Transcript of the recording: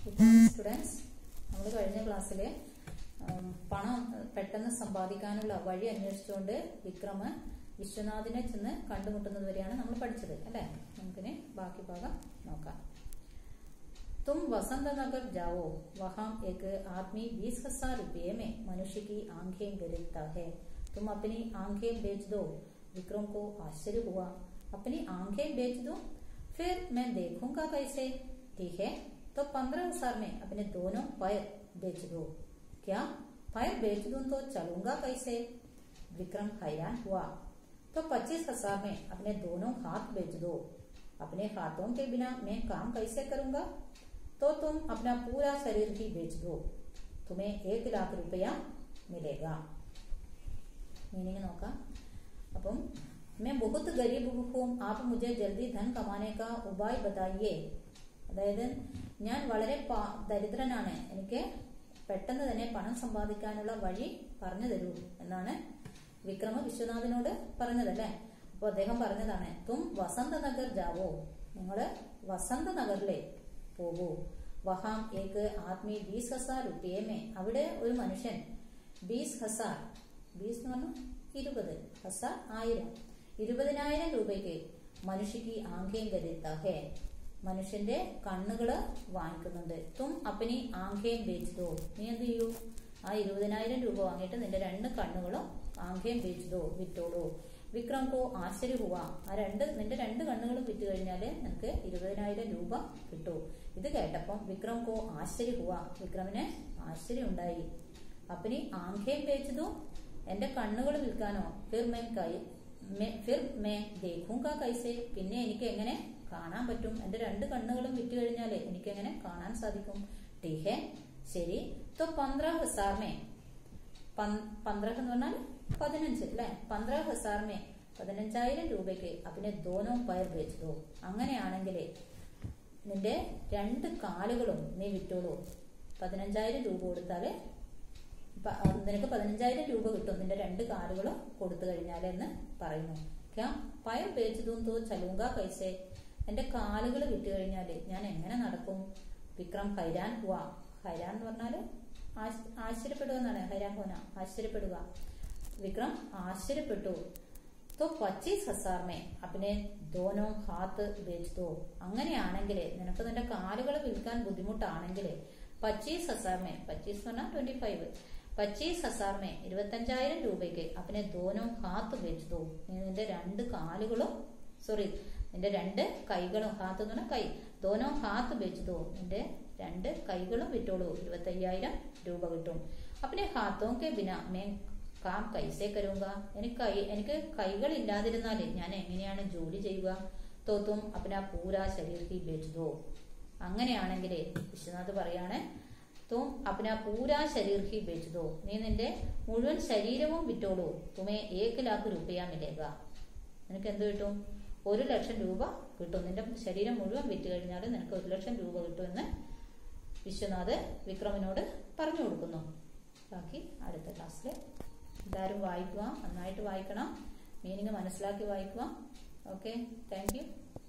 students നമ്മൾ കഴിഞ്ഞ ക്ലാസ്സിൽ പണം പെട്ടെന്ന് സമ്പാദിക്കാനുള്ള വഴി അന്വേഷിച്ചുകൊണ്ട് വിക്രമ് വിശ്വനാഥിനെ ചെന്ന് കണ്ടുമുട്ടുന്നത് വരെയാണ് നമ്മൾ പഠിച്ചത് അല്ലേ നമുക്കിനി ബാക്കി ഭാഗം നോക്കാം तुम वसंत नगर जाओ वहां एक आदमी बीस हजार रुपये में मनुष्य की आंखें खरीदता है तुम अपनी आंखें बेच दो विक्रम को आश्चर्य हुआ अपनी आंखें बेच दो फिर मैं देखूंगा कैसे ठीक है तो पंद्रह हजार में अपने दोनों पैर बेच दो क्या पैर बेच दूं तो चलूंगा कैसे विक्रम हैरान हुआ तो पच्चीस हजार में अपने दोनों हाथ बेच दो अपने हाथों के बिना मैं काम कैसे करूंगा तो तुम अपना पूरा शरीर ही बेच दो तुम्हें एक लाख रुपया मिलेगा मीनिंग നോക്കാം അപ്പം मैं बहुत गरीब हूँ आप मुझे जल्दी धन कमाने का उपाय बताइए അതായത് ഞാൻ വളരെ ദരിദ്രനാണ് എനിക്ക് പെട്ടെന്ന് തന്നെ പണം സമ്പാദിക്കാനുള്ള വഴി പറഞ്ഞു തരൂ എന്നാണ് വിക്രമ വിശ്വനാഥിനോട് പറഞ്ഞതല്ലേ അപ്പൊ അദ്ദേഹം പറഞ്ഞതാണ് തും വസന്ത നഗർ ജാവോ നിങ്ങള് വസന്ത നഗറിലെ പോകൂ വഹാം ഏക്ക് ആദ്മി ബീസ് ഹസാർ റുപ്യമേ അവിടെ ഒരു മനുഷ്യൻ ബീസ് ഹസാർ ബീസ് എന്ന് പറഞ്ഞാൽ ഇരുപത് ഹസാർ ആയിരം ഇരുപതിനായിരം രൂപയ്ക്ക് മനുഷ്യക്ക് ആംഖ്യം കരുത്താഹേ മനുഷ്യന്റെ കണ്ണുകള് വാങ്ങിക്കുന്നുണ്ട് തും അപ്പനി ആംഖ്യം ബേച്ചതോ നീ എന്ത് ചെയ്യൂ ആ ഇരുപതിനായിരം രൂപ വാങ്ങിയിട്ട് നിന്റെ രണ്ട് കണ്ണുകളും ആംഖ്യം ബേച്ചതോ വിറ്റോളൂ വിക്രം കോ ആശ്ചര്യ ഹുവ ആ രണ്ട് നിന്റെ രണ്ട് കണ്ണുകളും വിറ്റ് കഴിഞ്ഞാല് നിനക്ക് ഇരുപതിനായിരം രൂപ കിട്ടൂ ഇത് കേട്ടപ്പം വിക്രം കോ ആശ്ചര്യ ഹുവ വിക്രമിന് ആശ്ചര്യം ഉണ്ടായി അപ്പനി ആംഖ്യം ബേച്ചതോ എന്റെ കണ്ണുകൾ വിൽക്കാനോ ഫിർ മേ കൈ ഫിർ മേ ദേഖൂങ്ക കൈസേ പിന്നെ എനിക്ക് എങ്ങനെ കാണാൻ പറ്റും എന്റെ രണ്ട് കണ്ണുകളും വിറ്റ് കഴിഞ്ഞാല് എനിക്ക് എങ്ങനെ കാണാൻ സാധിക്കും ടീഹേ ശരി तो पंद्रह हजार में പന്ത്രണ്ട് എന്ന് പറഞ്ഞാൽ പതിനഞ്ച് അല്ലെ പന്ത്രണ്ട് ഹസാറിനെ പതിനഞ്ചായിരം രൂപയ്ക്ക് അതിനെ ദോനോ പയർ വെച്ചതോ അങ്ങനെയാണെങ്കിൽ നിന്റെ രണ്ട് കാലുകളും നീ വിറ്റോളൂ പതിനഞ്ചായിരം രൂപ കൊടുത്താല് നിനക്ക് പതിനഞ്ചായിരം രൂപ കിട്ടും നിന്റെ രണ്ട് കാലുകളും കൊടുത്തു കഴിഞ്ഞാൽ എന്ന് പറയുന്നു പയർ വെച്ചതും തോ ചലൂങ്ക പൈസ എന്റെ കാലുകൾ വിറ്റ് കഴിഞ്ഞാല് ഞാൻ എങ്ങനെ നടക്കും വിക്രം ഹൈരാൻ ഹുവ ഹൈരാൻ എന്ന് പറഞ്ഞാല് ആശ്ചര്യപ്പെടുക എന്നാണ് ഹൈരാൻ ഹോന ആശ്ചര്യപ്പെടുക വിക്രം ആശ്ചര്യപ്പെട്ടു तो പച്ചീസ് ഹസാർമേ അപ്പിനെ ദോനോ ഹാത്ത് ബേച്ചതോ അങ്ങനെയാണെങ്കിൽ നിനക്ക് നിന്റെ കാലുകൾ വിൽക്കാൻ ബുദ്ധിമുട്ടാണെങ്കിൽ പച്ചീസ് ഹസാർമേ പച്ചീസ് പറഞ്ഞാൽ ട്വന്റി ഫൈവ് പച്ചീസ് ഹസാർമേ ഇരുപത്തഞ്ചായിരം രൂപയ്ക്ക് അപ്പിനെ ദോനോ ഹാത്ത് ബേച്ചതോ നീ നിന്റെ രണ്ട് കാലുകളും സോറി നിന്റെ രണ്ട് കൈകളും ഹാത്ത് എന്ന് പറഞ്ഞാൽ കൈ ദോനോ ഹാത്ത് ബേച്ചതോ നിന്റെ രണ്ട് കൈകളും വിറ്റോളൂ ഇരുപത്തയ്യായിരം രൂപ കിട്ടും അപ്പിനെ ഹാത്തോം കെ ബിന മേ കാം കൈസേ കരുങ്ക എനിക്ക് കൈ എനിക്ക് കൈകൾ ഇല്ലാതിരുന്നാല് ഞാൻ എങ്ങനെയാണ് ജോലി ചെയ്യുക തോത്തും അപ്പന പൂരാ ശരീരത്തിൽ ബേച്ചതോ അങ്ങനെയാണെങ്കിൽ വിശ്വനാഥ് പറയാണ് തും അപ്പന പൂരാ ശരീർ ഹി ബേച്ചതോ നീ നിന്റെ മുഴുവൻ ശരീരവും വിറ്റോളൂ തുമേ ഏക്ക് ലാഖ് രൂപയാ മിലേക നിനക്ക് എന്ത് കിട്ടും ഒരു ലക്ഷം രൂപ കിട്ടും നിന്റെ ശരീരം മുഴുവൻ വിറ്റ് കഴിഞ്ഞാൽ നിനക്ക് ഒരു ലക്ഷം രൂപ കിട്ടുമെന്ന് വിശ്വനാഥ് വിക്രമിനോട് പറഞ്ഞു കൊടുക്കുന്നു ബാക്കി അടുത്ത ക്ലാസ്സിൽ എല്ലാവരും വായിക്കുക നന്നായിട്ട് വായിക്കണം മീനിങ് മനസ്സിലാക്കി വായിക്കുക ഓക്കെ താങ്ക് യു